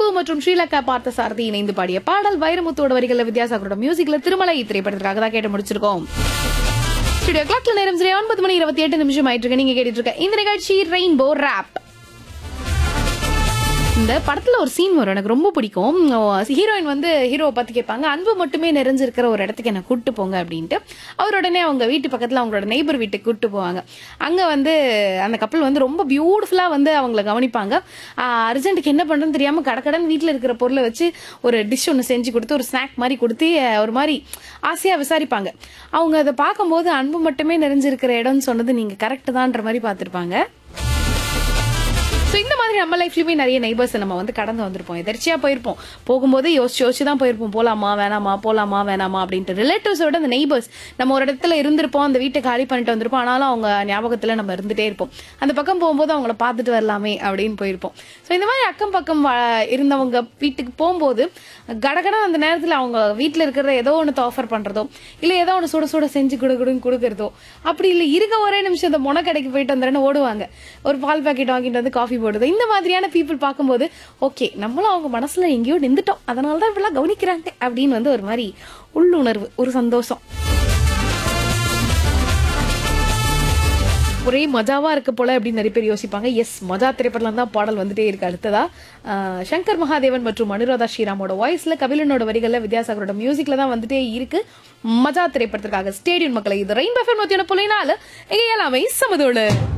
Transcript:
திப்பு மற்றும் ஸ்ரீலங்கா பார்த்த சாரதி இணைந்து பாடிய பாடல் வைரமுத்தோட வரிகளில் வித்யாசாகரோட மியூசிக்ல திருமலை திரைப்படத்திற்காக தான் கேட்டு முடிச்சிருக்கோம் ஸ்டுடியோ கிளாக்ல நேரம் சரி ஒன்பது மணி இருபத்தி எட்டு நிமிஷம் ஆயிட்டு இருக்கு நீங்க கேட்டுட்டு இருக்க இந்த நிகழ்ச்சி ரெயின்போ ரேப் இந்த படத்துல ஒரு சீன் வரும் எனக்கு ரொம்ப பிடிக்கும் ஹீரோயின் வந்து ஹீரோவை பார்த்து கேட்பாங்க அன்பு மட்டுமே நிறைஞ்சிருக்கிற ஒரு இடத்துக்கு என்ன கூட்டு போங்க அப்படின்ட்டு அவர் உடனே அவங்க வீட்டு பக்கத்துல அவங்களோட நெய்பர் வீட்டுக்கு கூட்டு போவாங்க அங்க வந்து அந்த கப்பல் வந்து ரொம்ப பியூட்டிஃபுல்லா வந்து அவங்கள கவனிப்பாங்க அர்ஜென்ட்டுக்கு என்ன பண்றதுன்னு தெரியாம கடக்கடன் வீட்டுல இருக்கிற பொருளை வச்சு ஒரு டிஷ் ஒன்று செஞ்சு கொடுத்து ஒரு ஸ்நாக் மாதிரி கொடுத்து அஹ், ஒரு மாதிரி ஆசையா விசாரிப்பாங்க அவங்க அதை பார்க்கும்போது அன்பு மட்டுமே நிறைஞ்சிருக்கிற இடம்னு சொன்னது நீங்க கரெக்ட் தான்ற மாதிரி பார்த்திருப்பாங்க ஸோ இந்த மாதிரி நம்ம லைஃப்லயுமே நிறைய நெய்பர்ஸ் நம்ம வந்து கடந்து வந்திருப்போம் எதர்ச்சியா போயிருப்போம் போகும்போது யோசிச்சு யோசிச்சு தான் போயிருப்போம் போலாமா வேணாமா போலாமா வேணாமா அப்படின்ட்டு ரிலேட்டிவ்ஸோட அந்த நெய்பர்ஸ் நம்ம ஒரு இடத்துல இருந்திருப்போம் அந்த வீட்டை காலி பண்ணிட்டு வந்திருப்போம் ஆனாலும் அவங்க ஞாபகத்துல நம்ம இருந்துட்டே இருப்போம் அந்த பக்கம் போகும்போது அவங்கள பார்த்துட்டு வரலாமே அப்படின்னு போயிருப்போம் ஸோ இந்த மாதிரி அக்கம் பக்கம் வா- இருந்தவங்க வீட்டுக்கு போகும்போது கடகட அந்த நேரத்தில் அவங்க வீட்டில் இருக்கிற ஏதோ ஒன்று ஆஃபர் பண்றதோ இல்லை ஏதோ ஒன்று சுட சுட செஞ்சு கொடுக்குடுன்னு கொடுக்கறதோ அப்படி இல்லை இருக்க ஒரே நிமிஷம் இந்த முனை கடைக்கு போயிட்டு வந்துடுறேன்னு ஓடுவாங்க ஒரு பால் பாக்கெட் வாங்கிட்டு வந்து காஃபி போடுறது இந்த மாதிரியான பீப்புள் பார்க்கும்போது ஓகே நம்மளும் அவங்க மனசுல எங்கேயோ நின்றுட்டோம் அதனால தான் இப்படிலாம் கவனிக்கிறாங்க அப்படின்னு வந்து ஒரு மாதிரி உள்ளுணர்வு ஒரு சந்தோஷம் ஒரே மஜாவா இருக்க போல அப்படின்னு நிறைய பேர் யோசிப்பாங்க எஸ் மஜா திரைப்படலாம் தான் பாடல் வந்துட்டே இருக்கு அடுத்ததா ஆஹ் சங்கர் மகாதேவன் மற்றும் அனுராதா ஸ்ரீராமோட வாய்ஸ்ல கபிலனோட வரிகள்ல வித்யாசாகரோட மியூசிக்ல தான் வந்துட்டே இருக்கு மஜா திரைப்படத்திற்காக ஸ்டேடியம் மக்களை இது ரெயின் பஃபர் நூத்தி ஒன்று புள்ளினால இங்க எல்லாமே சமதோடு